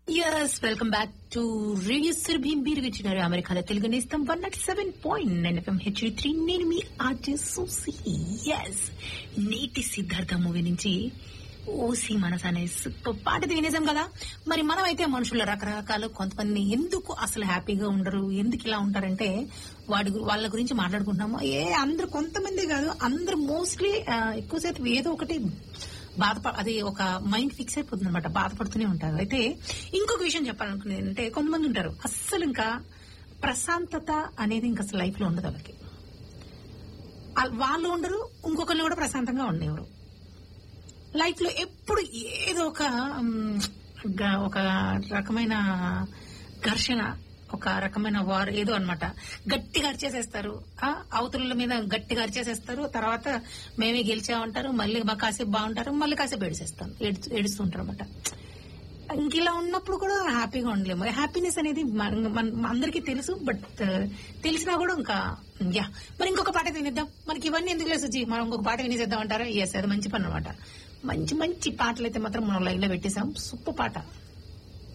yes welcome back to radio Surabhi మీరు వింటున్నారు అమెరికాలో తెలుగు నేస్తం one naught seven point nine FM H three నేను మీ ఆర్జే సూసి ఎస్ నేటి సిద్ధార్థ మూవీ నుంచి ఓసి మనసు అనే సూపర్ పాటది వినేసాం కదా మరి మనం అయితే మనుషుల రకరకాలు కొంతమంది ఎందుకు అసలు హ్యాపీగా ఉండరు ఎందుకు ఇలా ఉంటారంటే వాడి గు- వాళ్ళ గురించి మాట్లాడుకుంటున్నాము ఏ అందరు కొంతమంది కాదు అందరు మోస్ట్లీ ఎక్కువసేపు ఏదో ఒకటి బాధప అది ఒక మైండ్ ఫిక్స్ అయిపోతుంది అనమాట బాధపడుతూనే ఉంటారు అయితే ఇంకొక విషయం చెప్పాలనుకునేది ఏంటంటే కొంతమంది ఉంటారు అస్సలు ఇంకా ప్రశాంతత అనేది ఇంకా అసలు లైఫ్ లో ఉండదు వాళ్ళకి ఆ- వాళ్ళు ఉండరు ఇంకొకళ్ళు కూడా ప్రశాంతంగా ఉండేవారు లైఫ్ లో ఎప్పుడు ఏదో ఒక మ్, గ- ఒక రకమైన ఘర్షణ ఒక రకమైన వార్ ఏదో అన్నమాట గట్టిగా అరిచేసేస్తారు ఆ, అవతల మీద గట్టిగా అరిచేసేస్తారు తర్వాత మేమే గెలిచామంటారు మళ్ళీ మా కాసేపు బాగుంటారు మళ్ళీ కాసేపు ఏడిసేస్తాం ఏడుస్తూ ఏడుస్తూ ఉంటారు అనమాట ఇంక ఇలా ఉన్నప్పుడు కూడా హ్యాపీగా ఉండలేము హ్యాపీనెస్ అనేది మన- మన- అందరికీ తెలుసు బట్ తెలిసినా కూడా ఇంకా యా మరి ఇంకొక పాట వినిద్దాం మనకి ఇవన్నీ ఎందుకు లేదు సుజీ మనం ఇంకొక పాట వినేసేద్దాం అంటారా ఎస్ అది మంచి పని అనమాట మంచి మంచి పాటలు అయితే మాత్రం మనం లైన్ లో పెట్టేసాం సూపర్ పాట